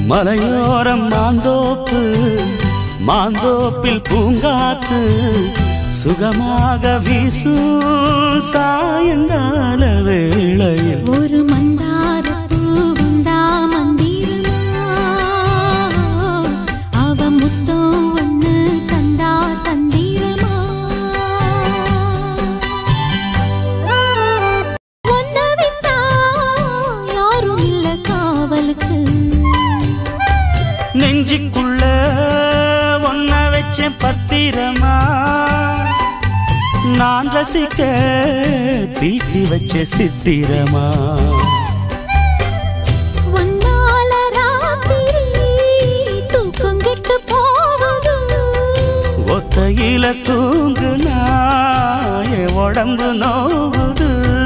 மலையோரம் மாந்தோப்பு மாந்தோப்பில் பூங்காத்து சுகமாக வீசும் சாயங்கால வேளையில் ஒரு மந்தார பூவுண்டா மந்திரமா அவ முத்தம் ஒண்ணு தந்தா தந்திரமா ஒன்ன விட்டா யாரும் இல்ல காவலுக்கு நெஞ்சுக்குள்ள ஒன்ன வச்சேன் பத்திரமா நான் ரசிக்க தீட்டி வச்ச சித்திரமா ஒன்னால ராத்திரி தூக்கம் கெட்டு போவது ஒத்தையில தூங்குனா என் உடம்பு நோவுது